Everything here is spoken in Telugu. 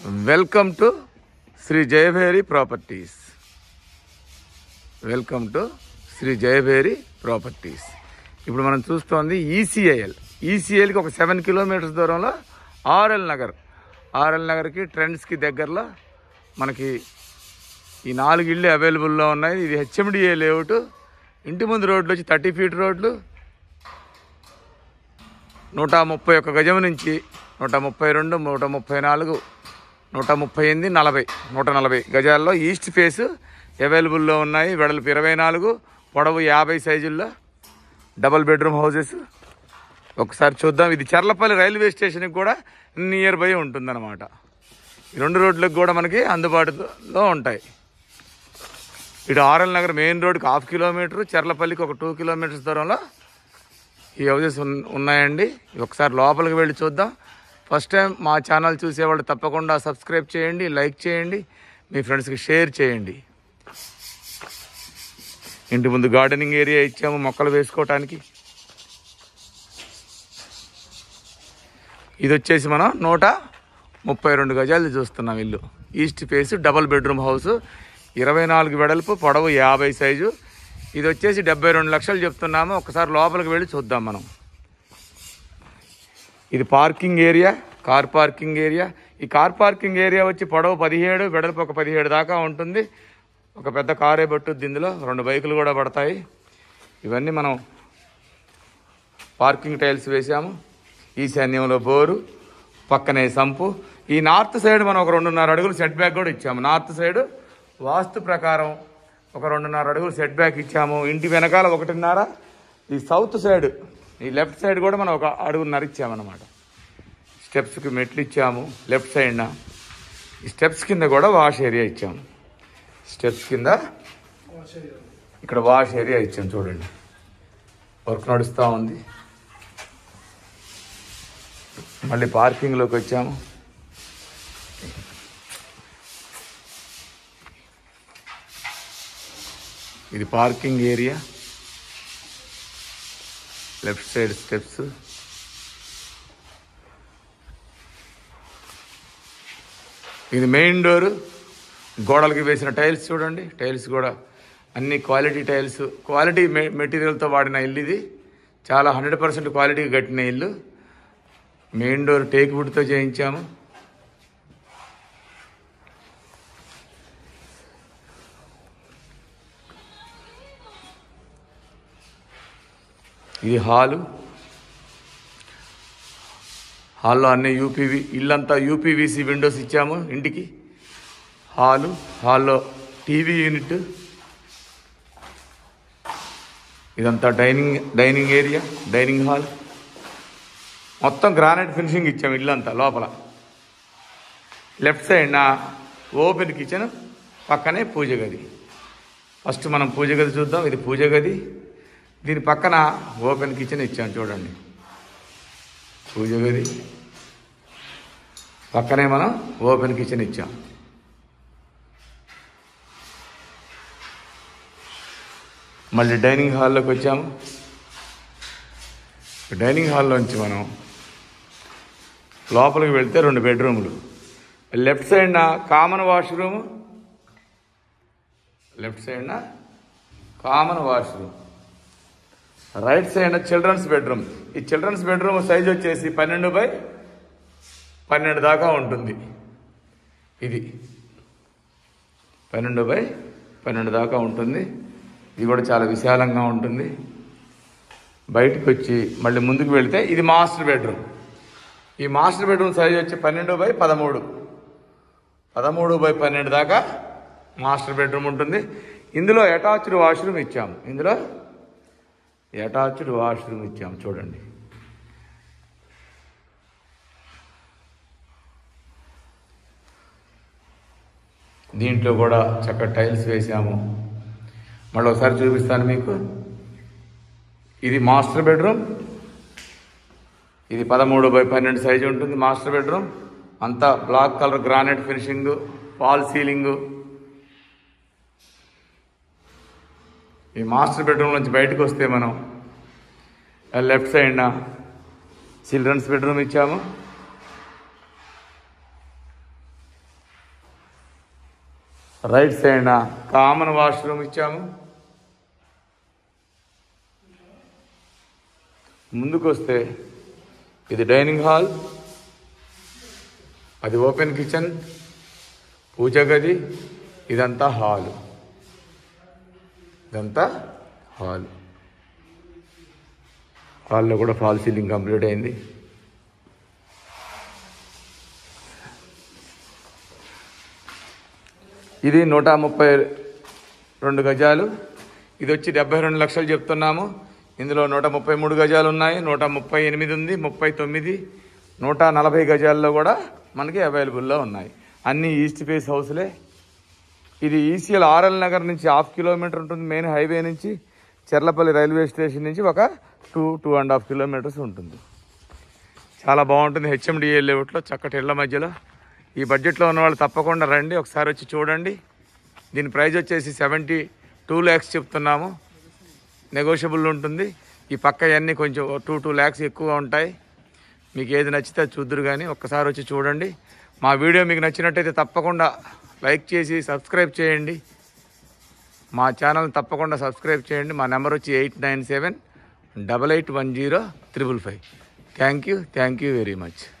welcome to Shri Jayabheri properties welcome to Shri Jayabheri properties ఇప్పుడు మనం చూస్తోంది ఈసీఐఎల్ ఈసీఐఎల్కి ఒక సెవెన్ కిలోమీటర్స్ దూరంలో ఆర్ఎల్ నగర్ ఆర్ఎల్ నగర్కి ట్రెండ్స్కి దగ్గరలో మనకి ఈ నాలుగు ఇళ్ళు అవైలబుల్లో ఉన్నాయి ఇది హెచ్ఎండిఏ లేఅవుట్ ఇంటి ముందు రోడ్లు వచ్చి థర్టీ ఫీట్ రోడ్లు నూట ముప్పై ఒక్క గజం నుంచి నూట ముప్పై రెండు నూట ముప్పై నాలుగు నూట ముప్పై ఎనిమిది నలభై నూట నలభై గజాల్లో ఈస్ట్ ఫేస్ అవైలబుల్లో ఉన్నాయి వెడల్పు ఇరవై నాలుగు పొడవు యాభై సైజుల్లో డబల్ బెడ్రూమ్ హౌసెస్ ఒకసారి చూద్దాం ఇది చర్లపల్లి రైల్వే స్టేషన్కి కూడా నియర్ బై ఉంటుందన్నమాట ఈ రెండు రోడ్లకు కూడా మనకి అందుబాటులో ఉంటాయి ఇటు ఆర్ఎల్ నగర్ మెయిన్ రోడ్కి హాఫ్ కిలోమీటర్ చర్లపల్లికి ఒక టూ కిలోమీటర్స్ దూరంలో ఈ హౌసెస్ ఉన్- ఉన్నాయండి ఒకసారి లోపలికి వెళ్ళి చూద్దాం ఫస్ట్ టైం మా ఛానల్ చూసేవాళ్ళు తప్పకుండా సబ్స్క్రైబ్ చేయండి లైక్ చేయండి మీ ఫ్రెండ్స్కి షేర్ చేయండి ఇంటి ముందు గార్డెనింగ్ ఏరియా ఇచ్చాము మొక్కలు వేసుకోవటానికి ఇది వచ్చేసి మనం నూట ముప్పై రెండు గజాలు చూస్తున్నాం ఇల్లు east face double bedroom house ఇరవై నాలుగు వెడల్పు పొడవు యాభై సైజు ఇది వచ్చేసి డెబ్బై రెండు లక్షలు చెప్తున్నాము ఒకసారి లోపలికి వెళ్ళి చూద్దాం మనం ఇది parking area car parking area ఈ కార్ పార్కింగ్ ఏరియా వచ్చి పొడవు పదిహేడు వెడల్పు ఒక పదిహేడు దాకా ఉంటుంది ఒక పెద్ద కారే పట్టుద్ది ఇందులో రెండు బైకులు కూడా పడతాయి ఇవన్నీ మనం పార్కింగ్ టైల్స్ వేసాము ఈశాన్యంలో బోరు పక్కనే సంపు ఈ నార్త్ సైడ్ మనం ఒక రెండున్నర అడుగులు సెట్ బ్యాక్ కూడా ఇచ్చాము నార్త్ సైడ్ వాస్తు ప్రకారం ఒక రెండున్నర అడుగులు సెట్ బ్యాక్ ఇచ్చాము ఇంటి వెనకాల ఒకటిన్నర ఈ సౌత్ సైడ్ ఈ లెఫ్ట్ సైడ్ కూడా మనం ఒక అడుగున్నర ఇచ్చామన్నమాట స్టెప్స్కి మెట్లు ఇచ్చాము లెఫ్ట్ సైడ్న ఈ స్టెప్స్ కింద కూడా వాష్ ఏరియా ఇచ్చాము స్టెప్స్ కింద ఇక్కడ వాష్ ఏరియా ఇచ్చాం చూడండి వర్క్ నడుస్తూ ఉంది మళ్ళీ పార్కింగ్లోకి వచ్చాము ఇది parking area left side steps ఇది మెయిన్ డోర్ గోడలకి వేసిన టైల్స్ చూడండి టైల్స్ కూడా అన్ని క్వాలిటీ టైల్స్ క్వాలిటీ మె మెటీరియల్తో వాడిన ఇల్లు ఇది చాలా హండ్రెడ్ పర్సెంట్ క్వాలిటీ కట్టిన ఇల్లు మెయిన్ డోర్ టేక్ వుడ్తో చేయించాము ఇది హాలు హాల్లో అన్ని యూపీవి ఇల్లంతా యూపీవీసీ విండోస్ ఇచ్చాము ఇంటికి హాలు హాల్లో టీవీ యూనిట్ ఇదంతా dining dining area dining hall మొత్తం గ్రానైట్ ఫినిషింగ్ ఇచ్చాము ఇల్లంతా లోపల లెఫ్ట్ సైడ్ నా ఓపెన్ కిచెన్ పక్కనే పూజ గది ఫస్ట్ మనం పూజ గది చూద్దాం ఇది పూజ గది దీని పక్కన ఓపెన్ కిచెన్ ఇచ్చాం చూడండి పూజ గది పక్కనే మనం ఓపెన్ కిచెన్ ఇచ్చాం మళ్ళీ డైనింగ్ హాల్లోకి వచ్చాము డైనింగ్ హాల్లోంచి మనం లోపలికి వెళ్తే రెండు బెడ్రూములు లెఫ్ట్ సైడ్న కామన్ వాష్రూమ్ లెఫ్ట్ సైడ్న common washroom right side children's bedroom ఈ చిల్డ్రన్స్ బెడ్రూమ్ సైజ్ వచ్చేసి పన్నెండు బై పన్నెండు దాకా ఉంటుంది ఇది పన్నెండు బై పన్నెండు దాకా ఉంటుంది ఇది కూడా చాలా విశాలంగా ఉంటుంది బయటకు వచ్చి మళ్ళీ ముందుకు వెళితే ఇది మాస్టర్ బెడ్రూమ్ ఈ మాస్టర్ బెడ్రూమ్ సైజ్ వచ్చి పన్నెండు బై పదమూడు పదమూడు బై పన్నెండు దాకా మాస్టర్ బెడ్రూమ్ ఉంటుంది ఇందులో అటాచ్డ్ వాష్రూమ్ ఇచ్చాము ఇందులో అటాచ్డ్ వాష్రూమ్ ఇచ్చాము చూడండి దీంట్లో కూడా చక్కటి టైల్స్ వేసాము మళ్ళీ ఒకసారి చూపిస్తాను మీకు ఇది మాస్టర్ బెడ్రూమ్ ఇది పదమూడు బై పన్నెండు సైజు ఉంటుంది మాస్టర్ బెడ్రూమ్ అంతా black colour granite finishing fall ceiling ఈ మాస్టర్ బెడ్రూమ్ నుంచి బయటకు వస్తే మనం లెఫ్ట్ సైడ్న చిల్డ్రన్స్ బెడ్రూమ్ ఇచ్చాము రైట్ సైడ్ కామన్ వాష్రూమ్ ఇచ్చాము ముందుకు వస్తే ఇది డైనింగ్ హాల్ అది ఓపెన్ కిచెన్ పూజ గది ఇదంతా హాలు ఇదంతా హాల్ హాల్లో కూడా ఫాల్ సీలింగ్ కంప్లీట్ అయింది ఇది నూట ముప్పై రెండు గజాలు ఇది వచ్చి డెబ్బై రెండు లక్షలు చెప్తున్నాము ఇందులో నూట ముప్పై మూడు గజాలు ఉన్నాయి నూట ముప్పై ఎనిమిది ఉంది ముప్పై తొమ్మిది నూట నలభై గజాల్లో కూడా మనకి అవైలబుల్లో ఉన్నాయి అన్ని ఈస్ట్ ఫేస్ హౌస్లే ఇది ఈసీఎల్ ఆర్ఎల్ నగర్ నుంచి హాఫ్ కిలోమీటర్ ఉంటుంది మెయిన్ హైవే నుంచి చెర్లపల్లి రైల్వే స్టేషన్ నుంచి ఒక two two and half kilometres ఉంటుంది చాలా బాగుంటుంది హెచ్ఎండిఏ లేఅవుట్లో చక్కటి ఇళ్ల మధ్యలో ఈ బడ్జెట్లో ఉన్న వాళ్ళు తప్పకుండా రండి ఒకసారి వచ్చి చూడండి దీని ప్రైస్ వచ్చేసి సెవెంటీ టూ ల్యాక్స్ చెప్తున్నాము నెగోషియబుల్ ఉంటుంది ఈ పక్క అన్నీ కొంచెం టూ టూ ల్యాక్స్ ఎక్కువ ఉంటాయి మీకు ఏది నచ్చితే అది చూద్దరు కానీ ఒక్కసారి వచ్చి చూడండి మా వీడియో మీకు నచ్చినట్టయితే తప్పకుండా లైక్ చేసి సబ్స్క్రైబ్ చేయండి మా ఛానల్ తప్పకుండా సబ్స్క్రైబ్ చేయండి మా నెంబర్ వచ్చి eight nine seven double eight one zero triple five thank you thank you very much